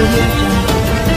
audio jungle.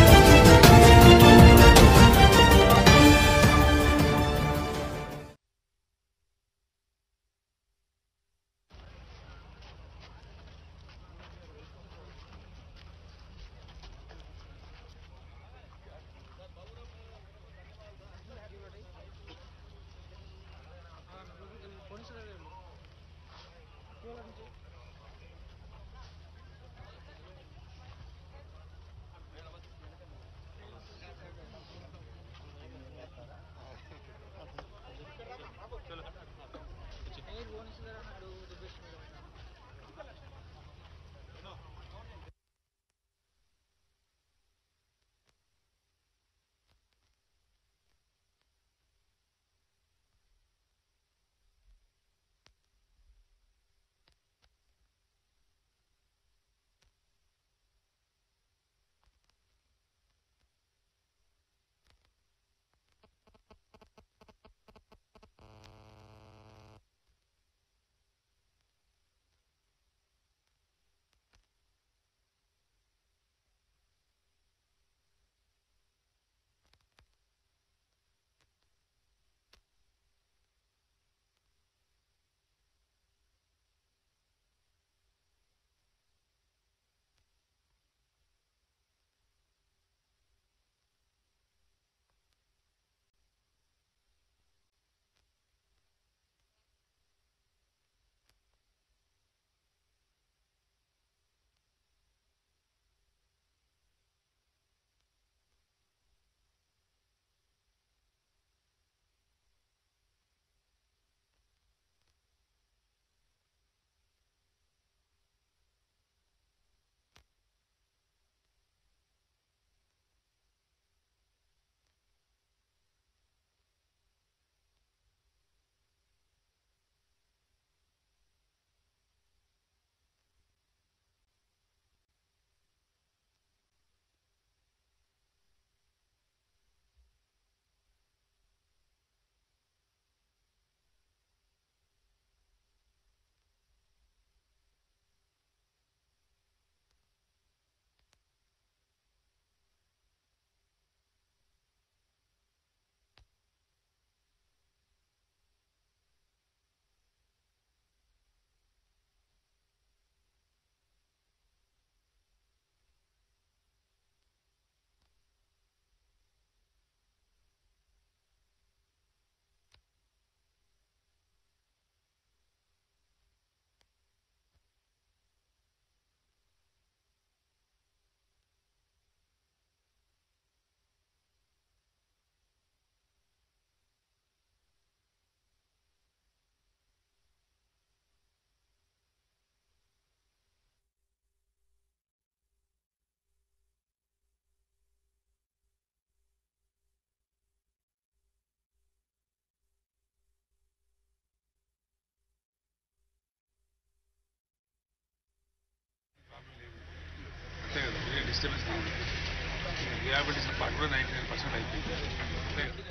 అంతే కదా వేరే డిస్టర్బెన్స్ లేదు రిహాబిలిటేషన్ పార్ట్ కూడా నైంటీ నైన్ పర్సెంట్ అయిపోయింది అంతే కదా.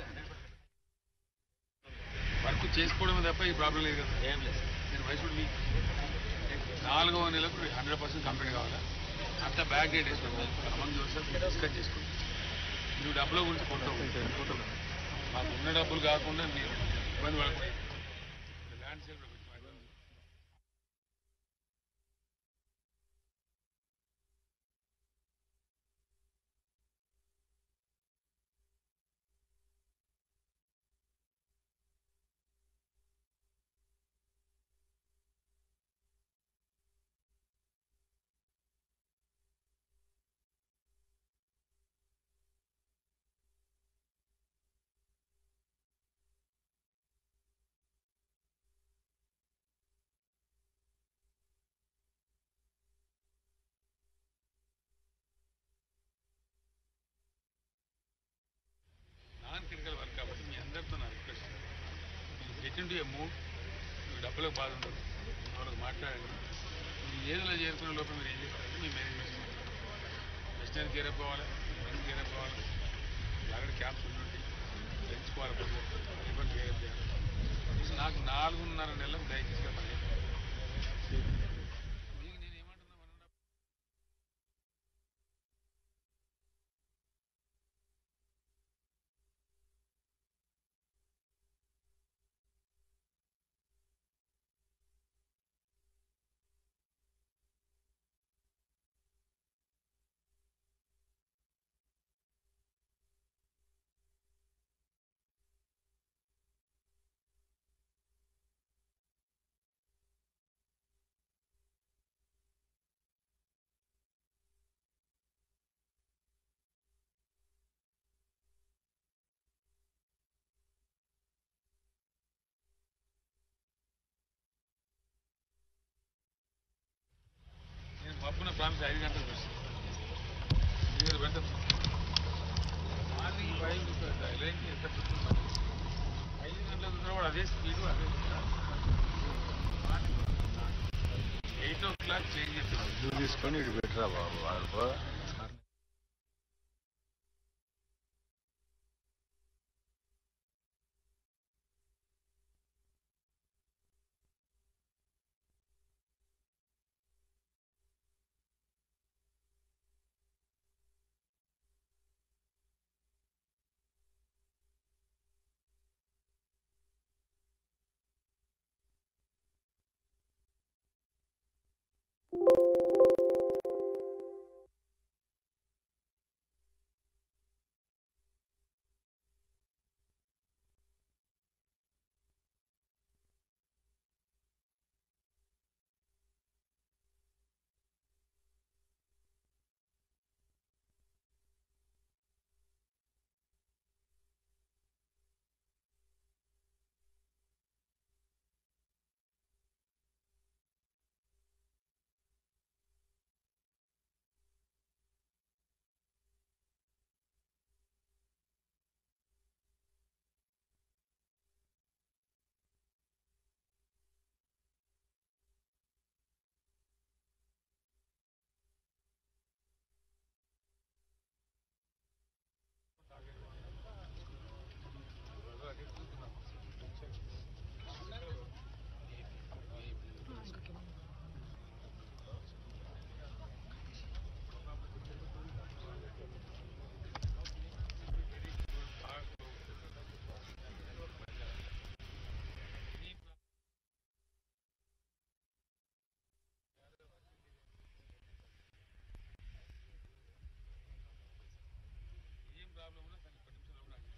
వర్క్ చేసుకోవడమే తప్ప ఈ ప్రాబ్లం లేదు కదా ఏం లేదు నేను వయసు మీ నాలుగవ నెలకు హండ్రెడ్ పర్సెంట్ కంప్లీట్ కావాలా అంతా బ్యాక్ డేట్ వేసుకోవాలి అమౌంట్ చూస్తే డిస్కస్ చేసుకోండి నువ్వు డబ్బుల గురించి కొంటావు మాకు ఉన్న డబ్బులు కాకుండా మీరు ఇబ్బంది పడకూడదు ల్యాండ్ సేల్ కూడా కొంచెం ఇబ్బంది. నాన్ క్రిటికల్ వర్క్ కాబట్టి మీ అందరితో నా request get into a move మీకు డబ్బులకు బాధ ఉండదు వాళ్ళకి మాట్లాడండి మీరు ఏదిలో చేరుకునే లోపల మీరు ఏం చేస్తారంటే మీ మేనేజ్ చేసుకోండి వెస్టర్న్ కేర్ పోవాలి మెయిన్ కేర్ పోవాలి ఆల్రెడీ క్యాప్స్ ఉండి పెంచుకోవాలి రిబన్ కేర్ చేయాలి సో నాకు నాలుగున్నర నెలలకు దయచేసి పని మీకు నేను ఏమంటున్నా నుంచి ఐదు గంటలు చూస్తాం మీరు పెడతాం మార్నింగ్ ఫైవ్ లైన్ ఎంత పెడుతున్నారు ఐదు గంటల చూసినా కూడా అదే స్పీడ్ అదే ఎయిట్ ఓ క్లాక్ చేంజ్ చేస్తున్నాం ఇల్లు తీసుకొని ఇటు పెట్టరా బాబు వాళ్ళు ఏం ప్రాబ్లం ఉన్నా దాన్ని పది నిమిషాలు నాకు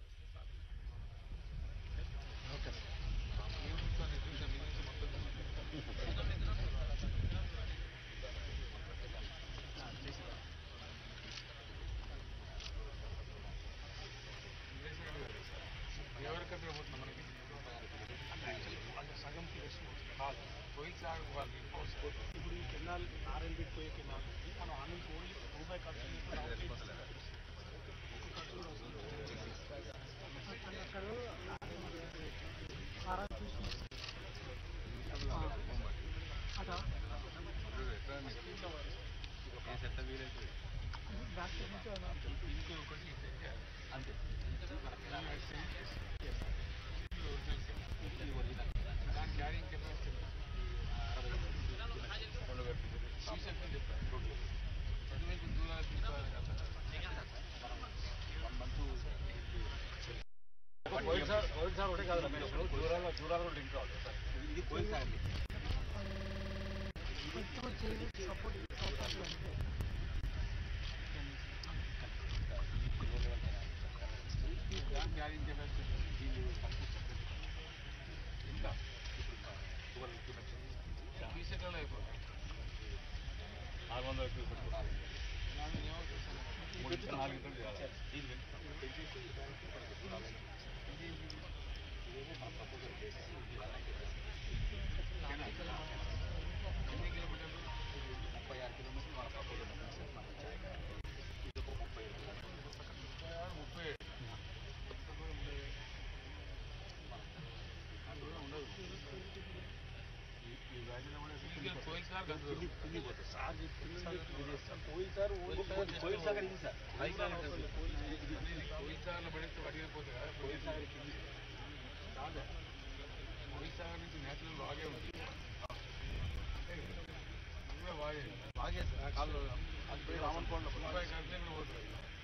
ఏం చూస్తాను చూసాను మీ నుంచి మొత్తం ఎవరికంటే పోతున్నాం మనకి సగంకి కాదు పోయి సాగు వాళ్ళు ఇప్పుడు ఈ కెనాల్ నారాయణ పోయే కెనాల్ ఉంది. మనం ఆ నుంచి ఓన్లీ రూపాయి ఖర్చు లేకుండా అవుట్లెట్ ఇంకొకటి అంతే దాని క్యారింగ్ కెపాసిటీ శ్రీశక్తి చెప్పారు రోడ్లు అటువైపు దూరాలు తీసుకోవాలి కదా పోయినసారి పోయినసారి ఒకటే కాదు రమేష్ దూరాలు దూరాలు కూడా లింక్ కావాలి ఇది పోయినసారి దాని క్యారింగ్ కెపాసిటీ ఎంత శ్రీశక్తిలో అయిపోతుంది నాలుగు వందల పెట్టుకోవాలి దాన్ని ఏమవుతుంది మూడు నుంచి నాలుగు ఇంటర్లు చేయాలి ఎన్ని కిలోమీటర్లు ముప్పై ఆరు కిలోమీటర్లు మన ప్రపోజల్ ఇది ఒక ముప్పై ముప్పై ఆరు ముప్పై ఏడు ఈ వ్యాలీలో కూడా ఇంకా పోయినసారి కాదు. సార్ చెప్తున్నది పోయినసారి ఓన్లీ పోయినసారి ఇది సార్ అనేది పోయినసార్లు పడితే పడిపోతుంది కదా పోయినసారి కాదు పోయినసారి నుంచి నేచురల్ బాగే ఉంది ఇది కూడా బాగే బాగా కాళ్ళు అది పోయి రామన్ కొండ రూపాయి ఖర్చు కూడా పోతుంది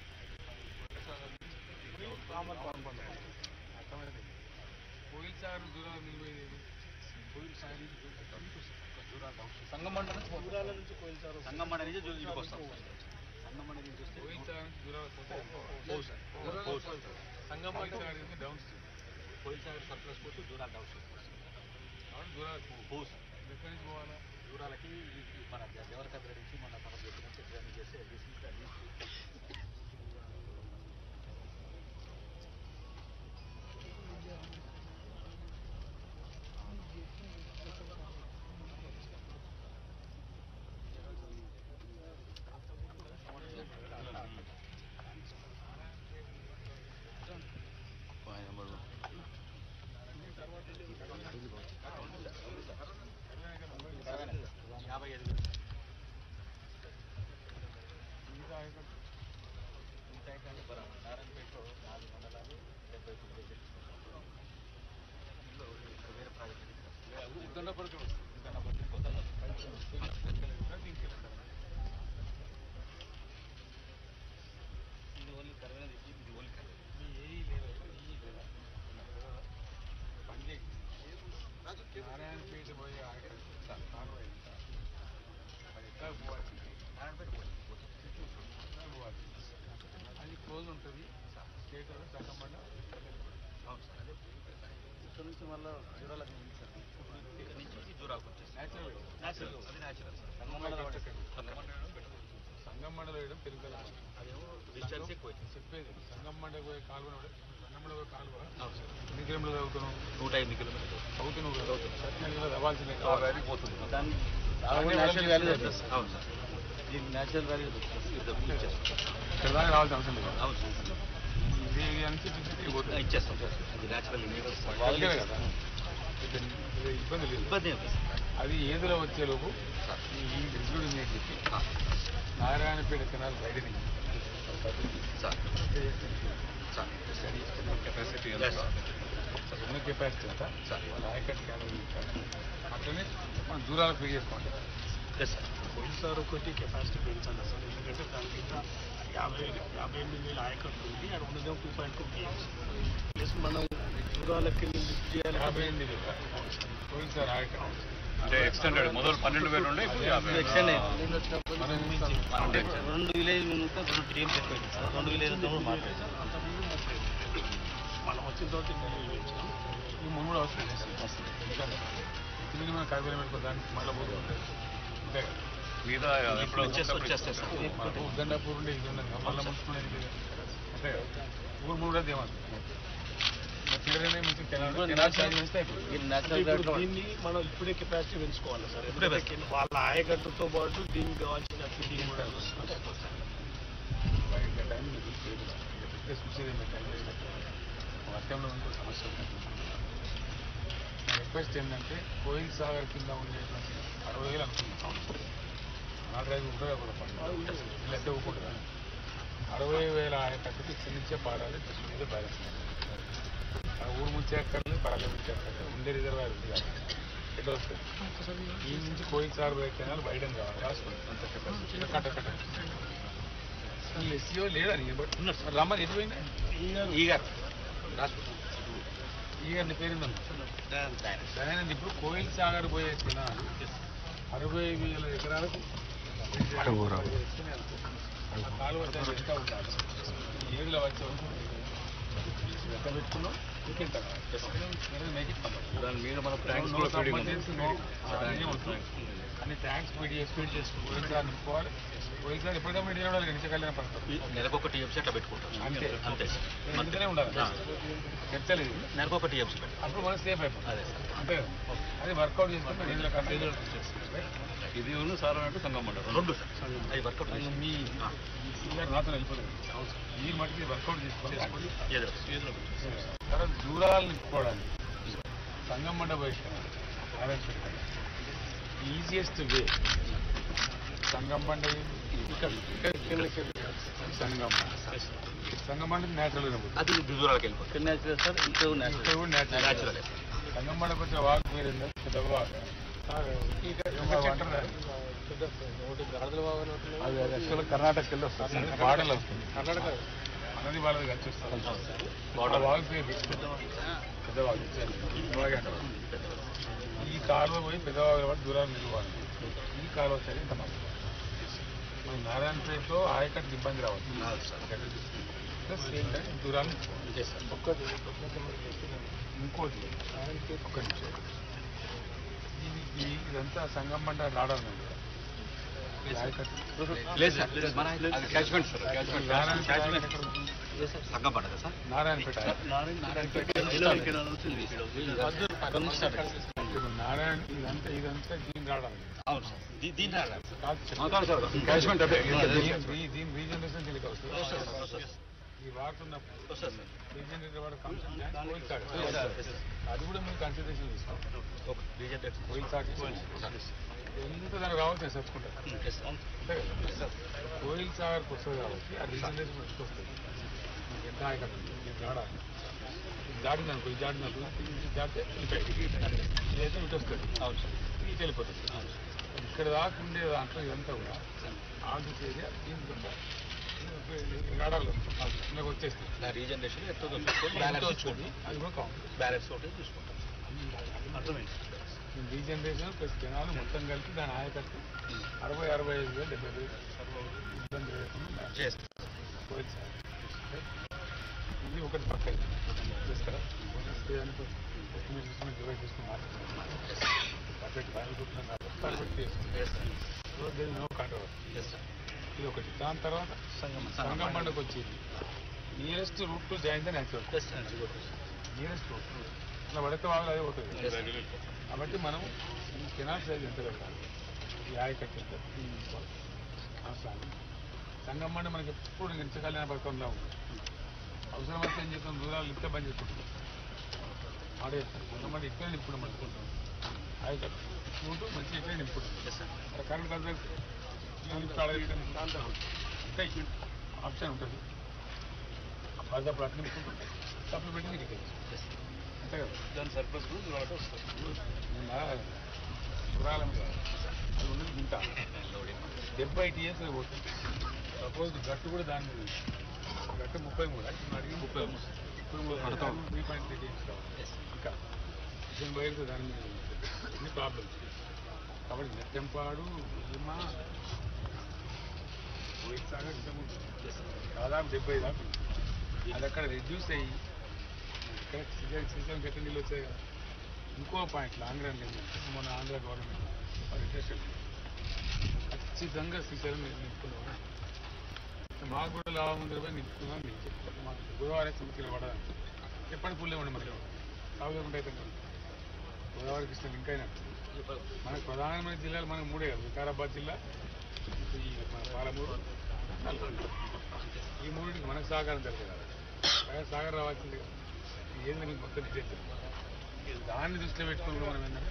రామన్ పాల్పండి అర్థమైంది పోయినసారి దూరం నిలిపోయేది పోయినసారి సంగమండ నుంచి పోతాం. దూరాల నుంచి పోయినసారి సంగమండ నుంచి జూన్ ఇంటికి వస్తాం సంగమండ నుంచి వస్తే పోయినసారి నుంచి దూరం పోతే పోవు సార్. పోవు సార్. పోయినసారి డౌన్ స్ట్రీమ్ పోయినసారి సర్ప్లస్ పోతే దూరాలు డౌన్ కాబట్టి దూరాలు పోవు. పోవు సార్ ఎక్కడి నుంచి పోవాలా దూరాలకి ఈ- ఈ మన దేవరకద్ర నుంచి మన మనం చెప్పినట్టు ట్రైనింగ్ చేస్తే ఎల్డీసీ ఉంటుంది స్టేట్ సంగమండ ఇక్కడ నుంచి మళ్ళీ జూరాలకు ఉంది సార్ ఇక్కడ నుంచి జూరాకు వచ్చేసి న్యాచురల్ న్యాచురల్ అది న్యాచురల్ సార్ సంగం మండలం వేయడం పెరుగుదల అదేమో డిస్టెన్స్ ఎక్కువ అవుతుంది. చెప్పేది సంగం మండలి పోయే కాలువ సంగం మండలి పోయే కాలువ అవును సార్ ఎన్ని కిలోమీటర్లు చదువుతున్నావు నూట ఎనిమిది కిలోమీటర్లు చదువుతున్నావు కదా సత్యనగర్లో అవ్వాల్సిందే కావేరీ పోతుంది దాన్ని దాన్ని న్యాచురల్ వాల్యూ అవును దొరుకుతుంది అవును సార్ దీనికి న్యాచురల్ వాల్యూ దొరుకుతుంది ఇది ఇచ్చేస్తాం ఇక్కడ దాకా రావాల్సిన అవసరం లేదు అవును సార్ ఇది ఏరియా నుంచి ఇటు పోతుంది ఇచ్చేస్తాం సార్ అది న్యాచురల్ వాళ్ళకే కదా ఇది ఇది ఇబ్బంది లేదు ఇబ్బంది ఏమి లేదు సార్ అది ఏదిలో వచ్చేలోపు ఈ రిజ్యూడ్ మీకు చెప్పి ఆ, నారాయణపేట కెనాల్ రైడింగ్ sir sir capacity Yes, sir. ఉన్న కెపాసిటీ అంతా రాయకట్ క్యానల్ అట్లనే మనం దూరాలు ఫ్రీ చేసుకోండి ఎస్ సార్ సార్ ఒకటి కెపాసిటీ పెంచాలి సార్ ఎందుకంటే దానికి ఇంకా యాభై యాభై ఎనిమిది వేల ఆయకట్టు ఉంది అది ఉన్నదేమో టూ పాయింట్ టూ ప్లస్ మనం దూరాలకి వెళ్ళి లిఫ్ట్ చేయాలి యాభై ఎనిమిది వేలు. పోయింది సార్ రాయకట్ అంటే ఎక్స్టెండెడ్ మొదలు పన్నెండు వేలు ఉండే ఇప్పుడు యాభై ఎక్స్టెండ్ మనం రెండు విలేజ్ ఉంటే రెండు టీమ్స్ ఎక్కువ సార్ రెండు విలేజ్తో మాట్లాడారు మనం వచ్చిన తర్వాత ఈ మునుగుడు అవసరం లేదు తిరిగి మనం కాగితం పెట్టుకో దానికి మళ్ళీ పోతుంది అంతే కదా మీద ఇప్పుడు వచ్చేసి వచ్చేస్తాయి సార్ మనకు ఉద్దండాపూర్ ఉండే ఇది ఉన్నది మళ్ళీ మున్సిపల్ ఇది అంతే కదా ఊరు మూడు కూడా ఏమన్నా క్లియర్ మంచి కెనాల్ కెనాల్ ఛార్జ్ చేస్తే అయిపోతుంది ఇప్పుడు దీన్ని మనం ఇప్పుడే కెపాసిటీ పెంచుకోవాలి సార్ ఇప్పుడే ఎందుకంటే వాళ్ళ ఆయకట్టుతో పాటు దీనికి కావాల్సిన ఫిట్టింగ్ కూడా బయట టైం చూసేది మీకు టైం చేసినట్టు వర్షంలో ఇంకో సమస్య ఉంది నా రిక్వెస్ట్ ఏంటంటే కోయిల్ సాగర్ కింద ఉండేటువంటి అరవై వేలు అనుకుంటున్నాం నాలుగు ఐదు ఉంటుంది కూడా పండుగ లెక్క ఇవ్వకుండా అరవై వేల ఆయకట్టుకి ఇక్కడి నుంచే పారాలి కృష్ణ మీద బ్యాలెన్స్ ఆ ఊరు ముంచేక్కర్లేదు పరాలి ముంచేక్కర్లేదు ఉండే రిజర్వాయర్ ఉంది కాబట్టి ఎట్లా వస్తుంది ఈ నుంచి కోయిల్ సాగర్ పోయే కెనాల్ బయటం కావాలి రాసుకోండి అంత కెపాసిటీ కట్ట కట్ట అసలు ఎస్సీఓ లేదని బట్ రమ్మని ఎటు పోయింది ఈగర్ ఈ గారి పేరు దయానంద్ ఇప్పుడు కోయిల్ సాగర్ పోయే కెనాల్ అరవై వేల ఎకరాలకు ఆ కాలువ వచ్చే ఎంత ఉండాలి ఏడులో వచ్చే ఎంత పెట్టుకున్నాం ఇంకెంత మేక్ ఇట్ దాని మీద మన ట్యాంక్స్ నో కూడా ఫీడింగ్ ఉంది సబ్మర్జెన్స్ అన్ని ట్యాంక్స్ ఫీడ్ చేసి ఫీడ్ చేసుకోవాలి కోయిల్ సార్ నింపుకోవాలి కోయిల్ సార్ ఎప్పటికప్పుడు మీడియా వాళ్ళు రెండు కళ్యాణ పడతారు నెలకు ఒక టీఎంసీ అట్లా పెట్టుకుంటాం అంతే. అంతే సార్ మంచిగానే ఉండాలి ఆ. చెప్తలేదు నెలకు ఒక టీఎంసీ పెట్టాం అప్పుడు మనం సేఫ్ అయిపోతుంది అదే సార్ అంతే కదా అది వర్కౌట్ చేసుకుంటే నిధుల కంపెనీలు ఇది ఉన్న సార్ అన్నట్టు సంగం మండలం రెండు సార్ అవి వర్కౌట్ మీ ఆ. సీనియర్ నాతో వెళ్ళిపోతుంది మీరు మటుకి వర్కౌట్ చేసుకోవాలి ఏదో తర్వాత దూరాలు నింపుకోవడానికి సంగం మండ ఈజియెస్ట్ వే సంగం బండ ఇక్కడ సంగం సంగం బండ న్యాచురల్ అది దూరాలకు వెళ్ళిపోతుంది న్యాచురల్ సార్ ఇంకో న్యాచురల్ న్యాచురల్ న్యాచురల్ సంగం బండకు వచ్చే వాక్ మీరు పెద్ద వాక్ అది యాక్చువల్ కర్ణాటక వెళ్ళి వస్తుంది బార్డర్లో వస్తుంది కర్ణాటక మనది వాళ్ళది కలిసి వస్తుంది బార్డర్ వాక్ పేరు పెద్ద వాక్ ఇలాగే అంటారు ఈ కాలువ పోయి పెద్దవాళ్ళ వాడు దూరాలు నిలవాలి ఈ కాలువ సరే ఇంత మంది మన నారాయణపేటలో ఆయకట్టుకి ఇబ్బంది రావచ్చు ప్లస్ సేమ్ టైం దూరాలు ఒక్కటి ఇంకోటి ఒక్క నిమిషం ఇది ఇదంతా సంగం మండ రావడం లేదు సార్ మన అది catchment sir catchment Narayanpet Sangam పడదా సార్ నారాయణపేట ఇప్పుడు నారాయణ ఇదంతా ఇదంతా దీని రావడం అవును సార్ దీ- దీని రాడా కాదు సార్ క్యాచ్మెంట్ అదే దీని దీని రీజనరేషన్ దీనికి వస్తుంది వస్తుంది ఈ వాడుతున్నప్పుడు వస్తుంది సార్ రీజనరేటర్ వాడు ఫంక్షన్ అది కూడా మీరు కన్సిడరేషన్ తీసుకోండి ఓకే రీజెంట్ కోయిల్ సాగు ఎంత దానికి కావాల్సి తెచ్చుకుంటారు అంతే కదా కోయిల్ సాగర్కి వస్తుంది కాబట్టి ఆ రీజనరేషన్ వస్తుంది మీకు ఎంత ఆయకట్టు మీకు రాడా ఇది దాటింది అనుకో ఇది దాటింది అనుకో ఇది దాటితే ఇటు ఇదైతే ఇటు వస్తుంది అవును సార్ ఇటు వెళ్ళిపోతుంది ఇక్కడ దాకా ఉండే దాంట్లో ఇదంతా కూడా ఆఫీస్ ఏరియా దీనికి రాడాలు ఇలాగ వచ్చేస్తుంది నా రీజనరేషన్ ఎంతో చూసుకొని బ్యాలెన్స్ చూసుకొని అది కూడా కావాలి బ్యాలెన్స్ ఒకటి చూసుకుంటాం అర్థమైంది రీజనరేషన్ ప్లస్ జనాలు మొత్తం కలిపి దాని ఆయకట్టు అరవై అరవై ఐదు వేలు డెబ్బై వేలు ఇబ్బంది లేకుండా చేస్తాం కోయిల్ సార్ సార్ ఇది ఒకటి పక్క చేస్తారా ఎస్టిమేట్ తీసుకుని డివైడ్ చేసుకుని మాట్లాడుతున్నాం పర్ఫెక్ట్ ఫైనల్ చూస్తున్నాం కాబట్టి పర్ఫెక్ట్ చేస్తున్నాం సో దేని నో కాంట్రవర్సీ ఇది ఒకటి దాని తర్వాత సంగం మండకు వచ్చింది nearest route to join the natural nearest route ఇట్లా పడితే వాళ్ళు అదే పోతుంది కాబట్టి మనం ఈ కెనాల్ సైజ్ ఎంత కట్టాలి ఈ ఆయకట్టు ఎంత అవసరం సంగం మండ మనకి ఎప్పుడు నిలిచగలిగిన పథకంలో ఉంది అవసరమైతే ఏం చేస్తాం దూరాలు ఇంత బంద్ చేసుకుంటాం ఆడే సంగం మండ ఇక్కడే నింపుడు పడుకుంటాం ఆయకట్టు రూట్ మంచి ఇక్కడే నింపుడు కరెంట్ కన్సల్ట్ ఉంటాయి ఆప్షన్ ఉంటుంది అది అప్పుడు అట్లా నింపుకుంటాం సప్లిమెంట్ నీకు అంతే కదా దాని సర్ప్లస్ దూరాలకు వస్తుంది నిన్న పురాణం కాదు అది ఉన్నది గింత డెబ్బై టీఎస్ పోతుంది సపోజ్ గట్టు కూడా దాని మీద ఉంది. గట్టు ముప్పై మూడు అంటే నేను అడిగి ముప్పై మూడు ముప్పై మూడు పడతాం త్రీ పాయింట్ త్రీ టీఎస్ కావాలి ఇంకా మిషన్ బయలుకు దాని మీద ఉంది. ఇన్ని ప్రాబ్లమ్స్ కాబట్టి నెట్టెంపాడు భీమా రోహిత్ సాగర్ ఇంత ముందు దాదాపు డెబ్బై దాకా ఉంది. అది అక్కడ రెడ్యూస్ అయ్యి ఇక్కడ సీజన్ సీజన్ గట్టి నీళ్ళు వచ్చాయి కదా ఇంకో పాయింట్ లాంగ్ రన్ లేదు మన ఆంధ్ర గవర్నమెంట్ వాళ్ళు ఇంట్రెస్టెడ్ ఖచ్చితంగా శ్రీశైలం నేను నింపుకున్నాను మాకు కూడా లాభం ఉంది కాబట్టి నింపుకున్నాం నేను చెప్తాను మాకు గోదావరి సమస్యలు పడదాం ఎప్పటి పుల్లే ఉండి మనకి సాగులేకుండా అయితే కాదు. గోదావరి కృష్ణ లింక్ అయినట్టు మనకు ప్రధానమైన జిల్లాలు మనకు మూడే కదా వికారాబాద్ జిల్లా ఈ మన పాలమూరు నల్గొండ ఈ మూడింటికి మనకు సహకారం జరగదు కదా పైగా సహకారం రావాల్సింది కదా ఏంది మీకు మొత్తం డీటెయిల్ చెప్తాను దాన్ని దృష్టిలో పెట్టుకుని కూడా మనం ఏంటంటే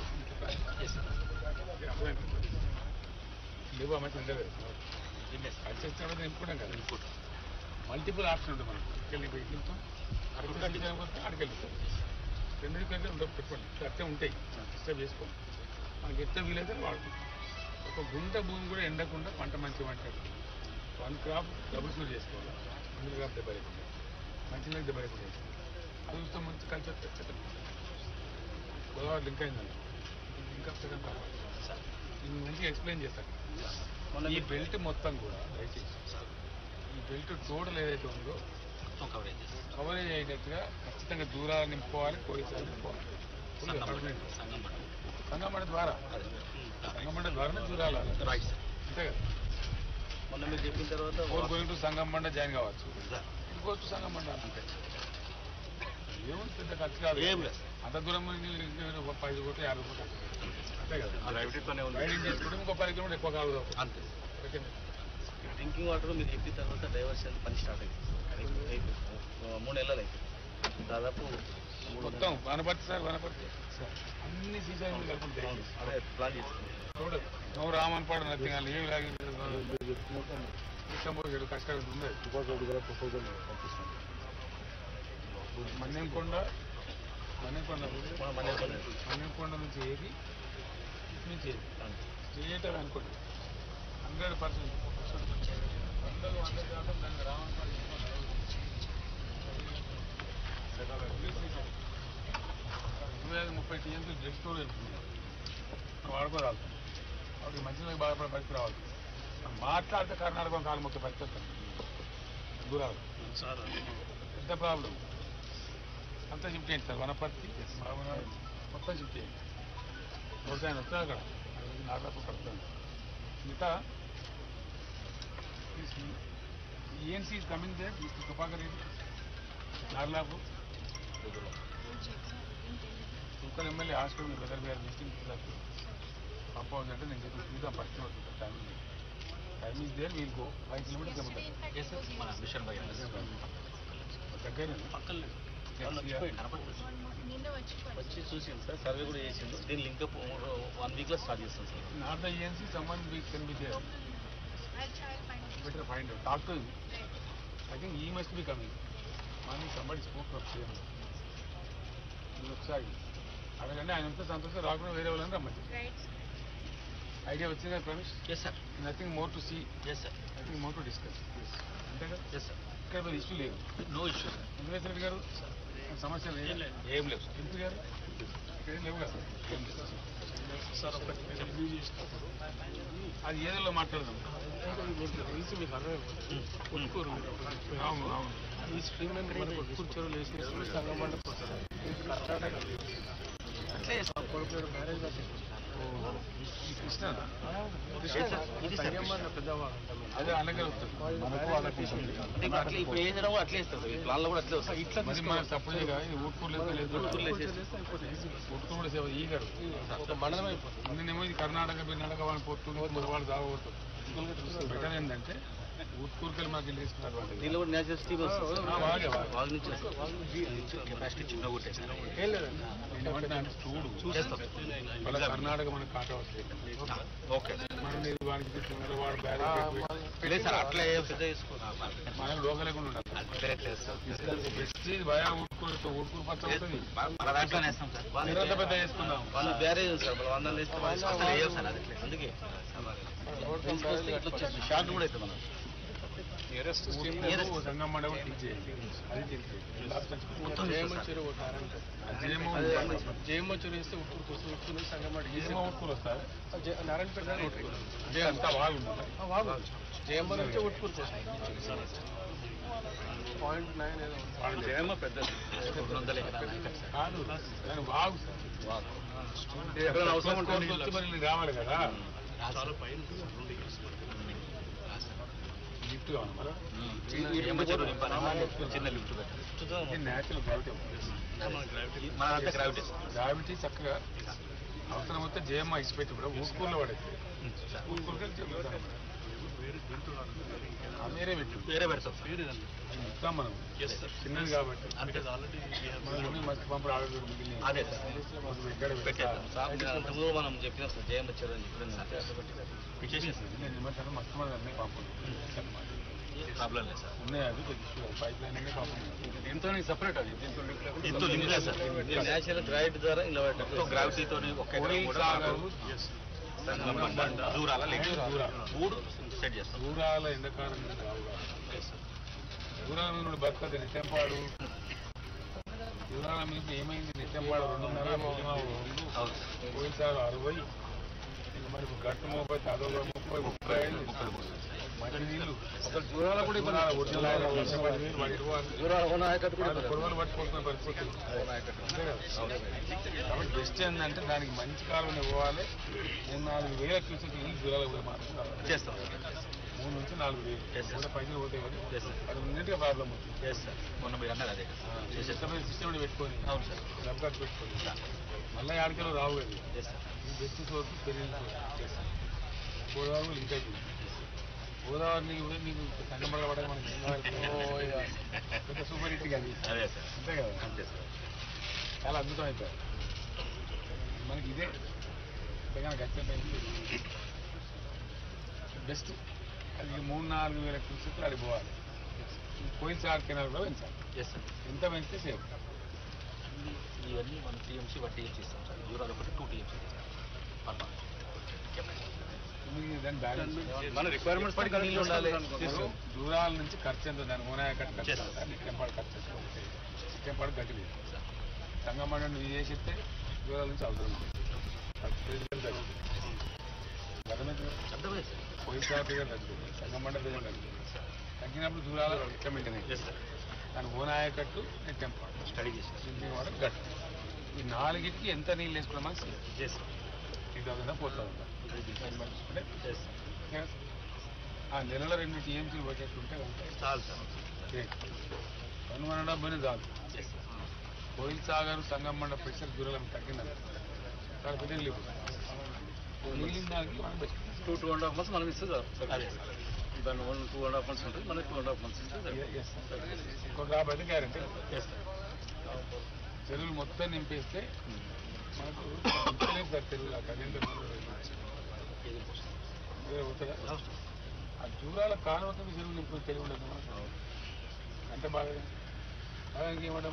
అర్థమైంది లేవు అమ్మాయి ఉండలేదు కలిసి నింపుకుంటాం కదా నింపుకుంటాం మల్టిపుల్ ఆప్షన్ ఉంటుంది మనకు ఇక్కడికి పోయి నింపుతాం అక్కడికి అక్కడికి వెళ్తాం రెండు కంటే ఉండవు పెట్టుకోండి అట్టే ఉంటాయి డిస్టర్బ్ చేసుకోండి మనకి ఎంత వీలైతే వాడుకుంటాం ఒక గుంట భూమి కూడా ఎండకుండా పంట మంచి పంట వన్ క్రాప్ డబుల్ షూట్ చేసుకోవాలి వన్ క్రాప్ దెబ్బ లేకుండా మంచి నీళ్ళకి దెబ్బ లేకుండా చేసుకోవాలి అది చూస్తే మంచి కల్చర్ పెట్టడం గోదావరి లింక్ అయిందండి లింక్ అప్ సెకండ్ ఇది మంచిగా ఎక్స్ప్లెయిన్ చేస్తాను ఈ బెల్ట్ మొత్తం కూడా దయచేసి ఈ బెల్ట్ టోటల్ ఏదైతే ఉందో కవరేజ్ అయ్యేటట్టుగా ఖచ్చితంగా దూరాలు నింపుకోవాలి పోలీసులు నింపుకోవాలి Full permanent. సంగమణ ద్వారా సంగమణ ద్వారానే దూరాలు రైట్ సార్ అంతే కదా మొన్న మీరు చెప్పిన తర్వాత ఫోర్ గోయింగ్ టు సంగమండ జాయిన్ కావచ్చు ఇంకోవచ్చు సంగమండ అంతే ఏముంది పెద్ద ఖర్చు కాదు ఏం లేదు. అంత దూరం నుంచి ఇంకొక ఒక పది కోట్లు యాభై కోట్లు అంతే కదా గ్రావిటీతోనే ఉంది రైడింగ్ చేసుకుంటే ఇంకో పది కిలోమీటర్ ఎక్కువ కాదు అంతే ఓకే డ్రింకింగ్ వాటర్ మీరు చెప్పిన తర్వాత డైవర్షన్ పని స్టార్ట్ అయింది అయిపోయింది. మూడు నెలలు అయిపోయింది దాదాపు మూడు మొత్తం వనపర్తి సార్ వనపర్తి అన్ని సీజన్ కలుపుకుంటే అదే ప్లాన్ చేసుకుంది చూడు నువ్వు రామన్పాడు నథింగ్ అని ఏమి లాగి ఇష్టంపోయాడు కష్టాలు ఉండదు మన్నెంకొండ మన్నెంకొండ మన మనే మన్నెంకొండ నుంచి ఏది ఇటు నుంచి ఏది స్ట్రేట్ అని అనుకోండి హండ్రెడ్ పర్సెంట్ వందలు వంద శాతం దాన్ని రామన్పాడు ఇరవై ఐదు ముప్పై టీఎంసీ డ్రెస్ స్టోర్ వెళ్తుంది వాడుకోరాదు అప్పుడు మంచిగా బాధపడే పరిస్థితి రావాలి మాట్లాడితే కర్ణాటక కాలు ముఖ్య పరిస్థితి దూరాలు సార్ పెద్ద ప్రాబ్లం అంతా షిఫ్ట్ చేయండి సార్ వనపర్తి బాగున్నారు మొత్తం షిఫ్ట్ చేయండి వ్యవసాయం వస్తే అక్కడ నాగాపు పడుతుంది మిగతా ఈఎన్సీ ఈజ్ కమింగ్ దే తుపాకర్ నార్లాపు తుక్కల్ ఎమ్మెల్యే హాస్పిటల్ బ్రదర్ గారు విజిటింగ్ పంప్ హౌస్ అంటే నేను చెప్పి చూద్దాం first time time is there we'll go five kilometres ఉంటుంది మన మిషన్ బై దగ్గర పక్కన నిన్న వచ్చి వచ్చి చూసింది సార్ సర్వే కూడా చేసిండు దీని లింక్ వన్ వీక్లో స్టార్ట్ చేస్తాం sir Not the ENC, someone we can be there. I'll try and find it. Better find out. Talk to him. I think he must be coming. Morning somebody spoke of him. ఒకసారి అడగండి ఆయన అంతా సంతోషం రాకుండా వేరే వాళ్ళని రమ్మంది Right. Idea వచ్చింది కదా Pravesh yes sir nothing more to see yes sir nothing more to discuss అంతే కదా ఎస్ సార్ ఇక్కడ మీరు ఇష్యూ లేదు no issue sir Venkateshwara Reddy గారు సమస్య లేదు ఏం లేవు సార్ ఎంపీ గారు ఇక్కడ ఏం లేవు కదా ఏం లేవు. సార్ ఒకటి రివ్యూ చేసినప్పుడు అది ఏదో మాట్లాడదాం మీకు తెలిసి మీకు అర్థమైపోతుంది ఉట్కూరు అవును అవును ఈ స్ట్రీమ్ మనకు ఉట్కూరు చెరువులు వేసేసి సంగం మండపం కర్ణాటక అట్లే చేస్తాం కొడుకు మ్యారేజ్ ఈ కృష్ణ సంగం మండపం పెద్దవాళ్ళు అదే అలాగే వస్తుంది మనకు వాళ్ళకి ఉంటుంది. అంటే ఇప్పుడు అట్లా ఇప్పుడు ఏం చేయడం అట్లే ఇస్తారు సార్ ఈ ప్లాన్లో కూడా అట్లే వస్తుంది ఇట్లా మరి మన సపోజ్గా ఇది ఊట్కూరు లేదు ఊట్కూరులో వేసేసి. ఊట్కూరు కూడా సేవ ఈగరు ఒక మండలం అయిపోతుంది అందునేమో ఇది కర్ణాటక కర్ణాటక వాళ్ళు పొత్తు మన వాళ్ళు దాగబోతుంది బెటర్ ఏంటంటే ఊట్కూరుకెళ్ళి మాకు ఇల్లు తీసుకున్నారు వాళ్ళు దీనిలో కూడా న్యాచురల్ స్టీమ్ వస్తుంది ఆ, బాగా, బాగా. వాగు నుంచి వస్తుంది కెపాసిటీ చిన్న కొట్టేసారు ఏం లేదండి నేను ఏమంటున్నా అంటే చూడు చేస్తాం వాళ్ళ కర్ణాటక మనకు కాట వస్తుంది ఓకే మనం ఇది వానికి తీసుకున్నారు వాడు బ్యాలెన్స్ లేదు సార్ అట్లా ఏం పెద్ద చేసుకోవాలి మనం లోకలే కూడా ఉండాలి బెస్ట్ ఇది భయా ఊరుకూరుతో ఊరుకూరు పచ్చ ఉంటుంది మన దాంట్లోనే వేస్తాం సార్ నిరంత పెద్ద వేసుకుందాం వాళ్ళు బ్యారేజ్ ఉంది సార్ వాళ్ళు వందలు వేస్తే వాళ్ళు అసలు వేయం సార్ అది అందుకే తీసుకొస్తే ఇట్లా వచ్చేస్తుంది షార్ట్ కూడా అవుతుంది మనం ఊరుకూరు సంగం మండ కూడా టీచ్ చేయాలి అది మొత్తం జయమ్మ సార్. చెరువు నారాయణ అదేమో జయమ్మ చెరువు వేస్తే ఉట్కూరు కోసం ఉట్కూరు సంగం మండపం ఏమో ఊరుకూరు వస్తారు నారాయణపేట దాకా ఉట్కూరు అంటే అంతా బాగుండాలి వాగు జయమ్మ నుంచి ఉట్కూరు కోసం పాయింట్ నైన్ ఏదో ఉంది. వాళ్ళు జయమ్మ పెద్దది రెండు వందల ఎకరాలు ఎకరం సార్. కాదు దాని బాగు సార్ వాగు. ఎక్కడైనా అవసరం ఉంటే వచ్చి మరి నీకు రావాలి కదా లిఫ్ట్ కావాలి మరి ఈ జయమ్మ చెరువు నింపాలి. చిన్న లిఫ్ట్ పెట్టాలి ఇది న్యాచురల్ గ్రావిటీ మన అంతా గ్రావిటీ గ్రావిటీ చక్కగా అవసరం వస్తే జేఎమ్మ ఇచ్చిపెట్టి కూడా ఊరుకూరులో పడేది ఊరుకూరుకి వేరే పెట్టు వేరే పెడతాం సార్ అది ఇస్తాం మనం చిన్నది కాబట్టి అంతే మనం కొన్ని మస్తు పంపుడు ఆడదు మిగిలిన అదే సార్ ఎక్కడ పెట్టేద్దాం సార్ అంతకుముందు మనం చెప్పినాం సార్ జయమ్మ చెరువు అని చెప్పినాం సార్ నేను నిమ్మకాయలు మస్తు మంది అన్నీ పంపుడు ప్రాబ్లం లేదు సార్ ఉన్నాయి అది పైప్ లైన్ అన్నీ పంపుడు దీంతో సపరేట్ అది దీంతో లింక్ లేదు సార్ నేచురల్ గ్రావిటీ ద్వారా ఇలా మొత్తం గ్రావిటీతో ఒక ఎకరం కూడా సాగరు దూరాల లేక దూరాలు. మూడు సెట్ చేస్తాం దూరాల ఎండాకాలం నుంచి రావుగా దూరాల మీద నుండి బతకదు నిత్యంపాడు దూరాల మీకు ఏమైంది నిత్యంపాడు రెండున్నర మినిమం రెండు అవును పోయినసారి అరవై ఇంకా మరి ఇప్పుడు గట్టు ముప్పై అదొక ముప్పై ముప్పై ఐదు మంచి నీళ్ళు అసలు దూరాల కూడా ఇప్పుడు ఒరిజినల్ ఆయన వర్షం పడి నీళ్ళు పడి వాళ్ళు కొడవలు పట్టుకుంటున్న పరిస్థితి అంతే కదా? కాబట్టి బెస్ట్ ఏంటంటే దానికి మంచి కాలం ఇవ్వాలి మూడు నాలుగు వేల క్యూసెక్ నీళ్ళు దూరాలకు పోయి మాత్రం కావాలి. చేస్తాం మూడు నుంచి నాలుగు వేలు Yes, sir. కూడా పైన పోతే కానీ Yes, sir. అది ఉన్నట్టుగా ప్రాబ్లం అవుతుంది ఎస్ సార్ మొన్న మీరు అన్నారు అదే చేసేస్తాం సిస్టమ్ సిస్టమ్ పెట్టుకొని అవును సార్ డబ్బు పెట్టుకొని మళ్ళీ ఆడికెళ్ళి రావు కదా ఎస్ సార్ బెస్ట్ సోర్స్ పెరిగిన గోదావరి లింక్ అయిపోయింది గోదావరి నీకు నీకు సంగమడ పడక మనకి ఏం కావాలి? ఓ ఇక పెద్ద సూపర్ హిట్ అది అదే సార్ అంతే కదా అంతే సార్ చాలా అద్భుతం అయిపోయారు మనకి ఇదే తెలంగాణ ఖచ్చితంగా బెస్ట్ అది మూడు నాలుగు వేల క్యూసెక్లు అది పోవాలి పోయిన సార్ కెనాల్ కూడా పెంచాలి ఎస్ సార్ ఎంత పెంచితే సేఫ్ ఇవన్నీ వన్ టీఎంసీ వన్ టీఎంసీ ఇస్తాం సార్ యూరాలు ఒకటి టూ టీఎంసీ పర్ మంత్ దాని బ్యాలెన్స్ మన రిక్వైర్మెంట్స్ పడి నీళ్ళు ఉండాలి దూరాల నుంచి ఖర్చు ఎంత దాని ఓనాయ ఖర్చు చేస్తాం. ఖర్చు నిత్యంపాడు ఖర్చు చేసుకోవాలి నిత్యంపాడు గట్టి లేదు సంగమండ నువ్వు చేసిస్తే దూరాల నుంచి అవసరం ఉంది. ఖర్చు పెరిగితే తగ్గుతుంది. అర్థమైంది అర్థమైంది సార్ పోయిన సార్ తగ్గుతుంది సంగమండ దగ్గర తగ్గుతుంది తగ్గినప్పుడు దూరాల ఎక్కడ మెయింటైన్ ఎస్ సార్ దాని ఓనాయ కట్టు నిత్యంపాడు స్టడీ చేసి డ్రింకింగ్ వాటర్ గట్టు ఈ నాలుగిటికి ఎంత నీళ్ళు వేసుకున్నామా yes three thousand four thousand yes ఆ నెలలో రెండు టీఎంసీలు వచ్చేస్తుంటే ఉంటాయి చాలు సార్ రెండు వందల డెబ్బై చాలు ఎస్ కోయిల్ సాగర్ సంగం మండ ప్రెషర్ దూరం తగ్గిందని చాలా పెద్ద లేవు మిగిలిన దానికి మనం best two two and half months మనం ఇస్తే సార్ అదే సార్ దాని one two and half months ఉంటుంది మనకి టూ అండ్ హాఫ్ మంత్స్ ఇస్తే సార్ ఇంకొక యాభై అయితే గ్యారంటీ ఎస్ సార్ చెరువులు మొత్తం నింపేస్తే మనకు ఇంతలేదు సార్ చెరువులు కళ్యాణ పోతుందా ఆ దూరాల కాలువతుంది చెరువు నింపు చెరువు ఉండదు అంటే బాగా బాగా ఇంకేమంటాం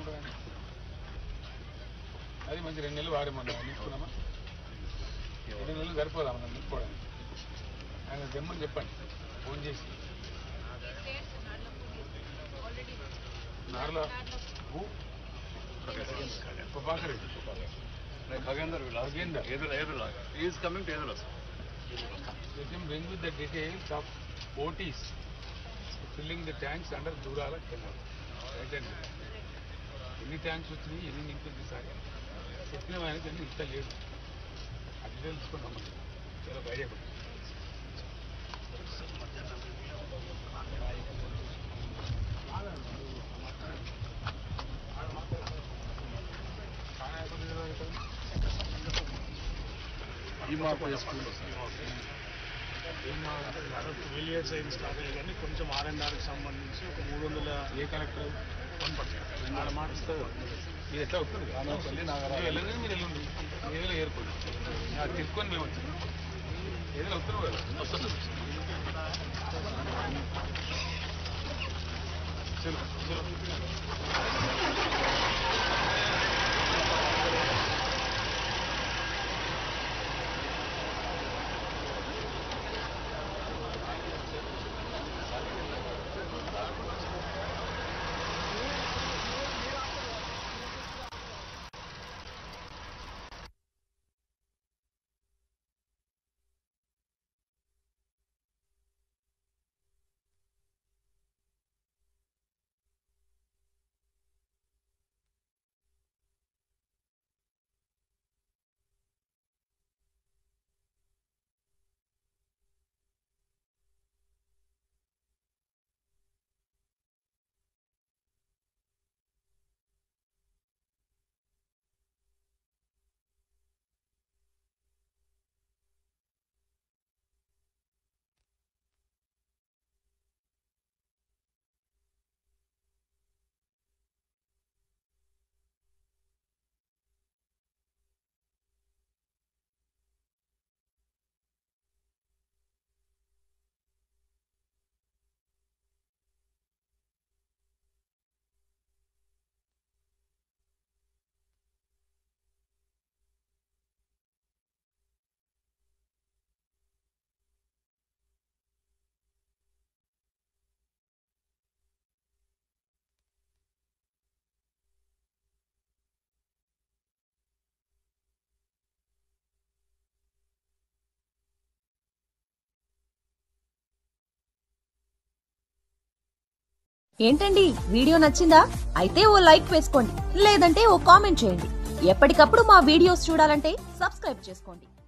అది మంచి రెండు నెలలు వాడి మనం నింపుకున్నామా రెండు నెలలు సరిపోదా మనం నింపుకోవడానికి ఆయన దెమ్మని చెప్పండి ఫోన్ చేసి already నార్లో ప్రభాకర్ ఖగేందర్ విలాస్ ఖగేందర్ ఎదురు ఎదురు ఈజ్ కమింగ్ టు ఎదురు Let him bring with the details of OTs filling the tanks under Durala canal. Right and ఎన్ని ట్యాంక్స్ వచ్చినాయి ఎన్ని నింపింది సార్ చెప్పిన ఆయనకి అన్ని ఇంత లేదు అది తెలుసుకున్నాం మనం చాలా భయపడి ఈ మార్పు చేసుకుంటూ విలియర్స్ అయిన స్టార్ట్ అయ్యాయి కానీ కొంచెం ఆర్ అండ్ ఆర్కి సంబంధించి ఒక మూడు వందల ఏ కలెక్టర్ వన్ పర్సెంట్ ఆడ మాట ఇస్తారు ఇది ఎట్లా వస్తుంది మీరు వెళ్ళండి మీరు వెళ్ళండి ఏదో ఏర్పడి అది తిప్పుకొని మేము వచ్చాం ఏదో వస్తున్నాం కదా వస్తున్నాం చలో చలో ఏంటండి వీడియో నచ్చిందా అయితే ఓ లైక్ వేసుకోండి లేదంటే ఓ కామెంట్ చేయండి ఎప్పటికప్పుడు మా వీడియోస్ చూడాలంటే సబ్స్క్రైబ్ చేసుకోండి